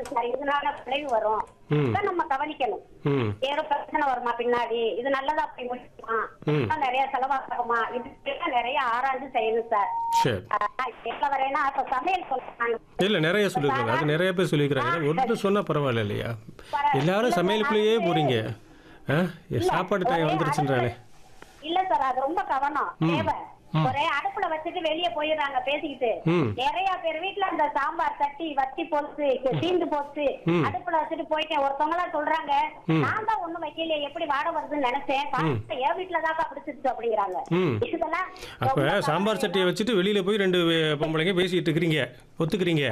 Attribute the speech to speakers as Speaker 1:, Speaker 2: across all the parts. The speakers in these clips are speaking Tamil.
Speaker 1: சார் இதனால விளைவு வரும்
Speaker 2: ம்.
Speaker 1: இதை நம்ம கவனிக்கணும்
Speaker 2: ம்
Speaker 1: ஏதோ பிரச்சனை வருமா பின்னாடி இது நல்லதா போய் முடியுமா
Speaker 2: ம்.
Speaker 1: இன்னும் நிறைய செலவாகுமா இது நிறைய ஆராய்ஞ்சு செய்யணும் சார்
Speaker 2: சரி
Speaker 1: எப்ப வரேன்னா இப்ப சமையல் சொல்றாங்க
Speaker 2: இல்ல நிறைய சொல்லியிருக்காங்க அது நிறைய பேர் சொல்லியிருக்கிறாங்க ஒருத்தர் சொன்னா பரவாயில்ல இல்லையா எல்லாரும் சமையலுக்குள்ளேயே போறீங்க ஆ சாப்பாடு டைம் வந்துருச்சுன்றாலே
Speaker 1: இல்ல சார் அது ரொம்ப கவனம் தேவை ஒரே அடுப்புல வச்சுட்டு வெளிய போயிடுறாங்க பேசிக்கிட்டு
Speaker 2: ம்.
Speaker 1: நிறைய பேர் வீட்டுல அந்த சாம்பார் தட்டி வத்தி போச்சு தீந்து போச்சு
Speaker 2: ம்.
Speaker 1: அடுப்புல வச்சுட்டு போயிட்டேன் ஒருத்தவங்க எல்லாம் சொல்றாங்க
Speaker 2: ம்.
Speaker 1: நான் தான் ஒண்ணும் வைக்கலையே எப்படி வாட வருதுன்னு நினைச்சேன் பார்த்தா என் வீட்டுல தாக்கா பிடிச்சிருச்சு அப்படிங்கிறாங்க
Speaker 2: ம்.
Speaker 1: இதெல்லாம்
Speaker 2: அப்ப
Speaker 1: ரொம்ப
Speaker 2: சாம்பார் சட்டியை வச்சுட்டு வெளியில போய் ரெண்டு வே- பொம்பளைங்க பேசிட்டு இருக்கிறீங்க ஒத்துக்கிறீங்க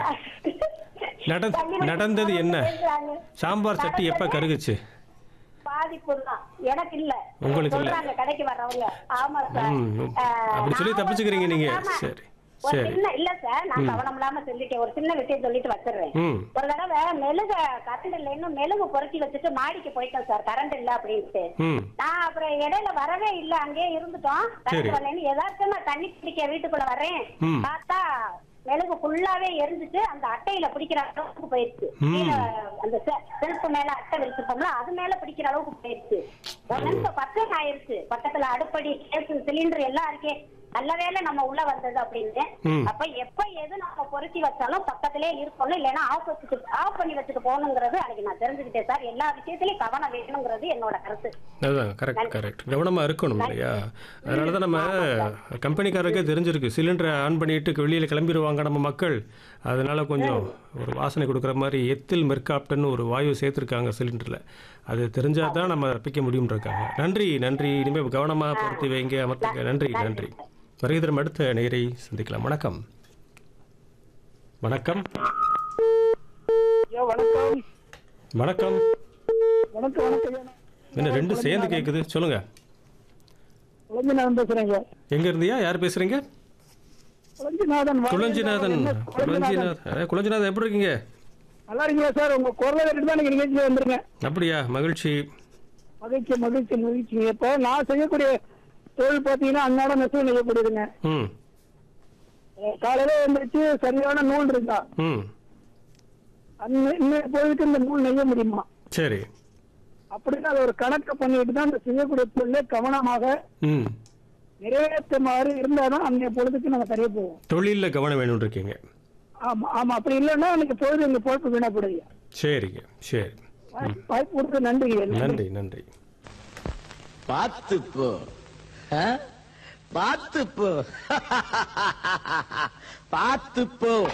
Speaker 2: நட- நடந்தது என்ன?
Speaker 1: பேசுறாங்க.
Speaker 2: சாம்பார் சட்டி எப்ப கருகுச்சு
Speaker 1: பாதிப்பு தான் எனக்கு இல்ல
Speaker 2: உங்களுக்கு இல்ல.
Speaker 1: சொல்றாங்க கடைக்கு வர்றவங்க ஆமா சார்
Speaker 2: ம்.
Speaker 1: அஹ்,
Speaker 2: அப்படி சொல்லி
Speaker 1: நான்
Speaker 2: தப்பிச்சுக்கிறீங்க
Speaker 1: ஒரு
Speaker 2: நீங்க.
Speaker 1: கவனம்
Speaker 2: சரி,
Speaker 1: ஒரு
Speaker 2: சரி.
Speaker 1: சின்ன இல்ல சார் நான் கவனம் இல்லாம சொல்லிட்டேன் ஒரு சின்ன விஷயம் சொல்லிட்டு வச்சிடுறேன்
Speaker 2: ம்
Speaker 1: ஒரு தடவை மெழுக கரண்ட் இல்லைன்னு மெழுகு பொருத்தி வச்சுட்டு மாடிக்கு போயிட்டோம் சார் கரண்ட் இல்ல அப்படின்ட்டு
Speaker 2: ம்
Speaker 1: நான் அப்புறம் இடையில வரவே இல்ல அங்கேயே இருந்துட்டோம்
Speaker 2: சரி.
Speaker 1: கரண்ட் வரலன்னு எதாச்சும் நான் தண்ணி பிடிக்க வீட்டுக்குள்ள வரேன்
Speaker 2: ம்.
Speaker 1: பார்த்தா மெழுகு ஃபுல்லாவே எரிஞ்சிட்டு அந்த அட்டையில பிடிக்கிற அளவுக்கு போயிருச்சு
Speaker 2: ம்.
Speaker 1: கீழே அந்த செல்ஃப் மேல அட்டை விரிச்சிருப்போம்ல அது மேல பிடிக்கிற அளவுக்கு போயிருச்சு ஒரு நிமிஷம் பக்கம் ஆயிருச்சு பக்கத்துல அடுப்படி கேஸ் சிலிண்டர் எல்லாம் இருக்கே நல்ல வேளை நம்ம உள்ள வந்தது அப்படின்னு
Speaker 2: ம்.
Speaker 1: அப்ப எப்ப எது நம்ம பொருத்தி வச்சாலும் பக்கத்திலே இருக்கணும் இல்லைன்னா ஆஃப் வச்சுட்டு ஆஃப் பண்ணி வச்சுட்டு போகணுங்கிறது அன்னைக்கு நான் தெரிஞ்சுக்கிட்டேன் சார் எல்லா விஷயத்திலயும் கவனம் வேணுங்கிறது என்னோட கருத்து
Speaker 2: அதுதான் கரெக்ட் கரெக்ட் கவனமாக இருக்கணும் இல்லையா அதனால தான் நம்ம கம்பெனிக்காரருக்கே தெரிஞ்சிருக்கு சிலிண்டரை ஆன் பண்ணிட்டு வெளியில் கிளம்பிடுவாங்க நம்ம மக்கள் அதனால கொஞ்சம் ஒரு வாசனை கொடுக்குற மாதிரி எத்தில் மெர்காப்டன் ஒரு வாயு சேர்த்துருக்காங்க சிலிண்டரில் அது தெரிஞ்சால் தான் நம்ம தப்பிக்க முடியும்ன்றிருக்காங்க நன்றி நன்றி இனிமேல் கவனமாக பொருத்தி வைங்க அமர்த்துங்க நன்றி நன்றி வருகிறோம் அடுத்த நேரை சந்திக்கலாம் வணக்கம் வணக்கம்
Speaker 3: ஐயா வணக்கம்
Speaker 2: வணக்கம்
Speaker 3: வணக்கம் வணக்கம் ஐயா
Speaker 2: என்ன ரெண்டு சேர்ந்து கேட்குது சொல்லுங்க
Speaker 3: குழஞ்சிநாதன் பேசுறேங்க
Speaker 2: எங்க இருந்தியா யார் பேசுறீங்க
Speaker 3: குழஞ்சிநாதன் வாங்க.
Speaker 2: குளஞ்சிநாதன்
Speaker 3: என்ன குழஞ்சிநாதன்
Speaker 2: குளஞ்சிநாதன் குளஞ்சிநாதன் எப்படி இருக்கீங்க
Speaker 3: நல்லா இருக்கீங்களா சார் உங்க குரலை கேட்டு தான் நீங்க நிகழ்ச்சியில் வந்துருங்க
Speaker 2: அப்படியா மகிழ்ச்சி
Speaker 3: மகிழ்ச்சி மகிழ்ச்சி மகிழ்ச்சி இப்ப நான் செய்யக்கூடிய தொழில் பாத்தீங்கன்னா அன்னாட நெசவு நெய்யக்கூடியதுங்க
Speaker 2: ம்
Speaker 3: அஹ் காலையில எழுந்திரிச்சு சரியான நூல் இருந்தா
Speaker 2: ம்
Speaker 3: அந்த இன்னைய பொழுதுக்கு இந்த நூல் நெய்ய முடியுமா
Speaker 2: சரி
Speaker 3: அப்படின்னு அதை ஒரு கணக்கு பண்ணிட்டு தான் அந்த செய்யக்கூடிய தொழிலை கவனமாக
Speaker 2: ம்
Speaker 3: நிறைவேற்ற மாதிரி இருந்தாதான் அன்னைய பொழுதுக்கு நம்ம சரியா போவோம்
Speaker 2: தொழிலில் கவனம் வேணும்னு இருக்கீங்க
Speaker 3: ஆமா ஆமா அப்படி இல்லைன்னா அன்னைக்கு பொழுது எங்க பொழப்பு வீணா போடுங்க
Speaker 2: சரிங்க சரி
Speaker 3: வாய்ப்பு கொடுத்து நன்றிங்க
Speaker 2: நன்றி நன்றி
Speaker 4: பார்த்து போ ஆ? பார்த்து போ பார்த்து போ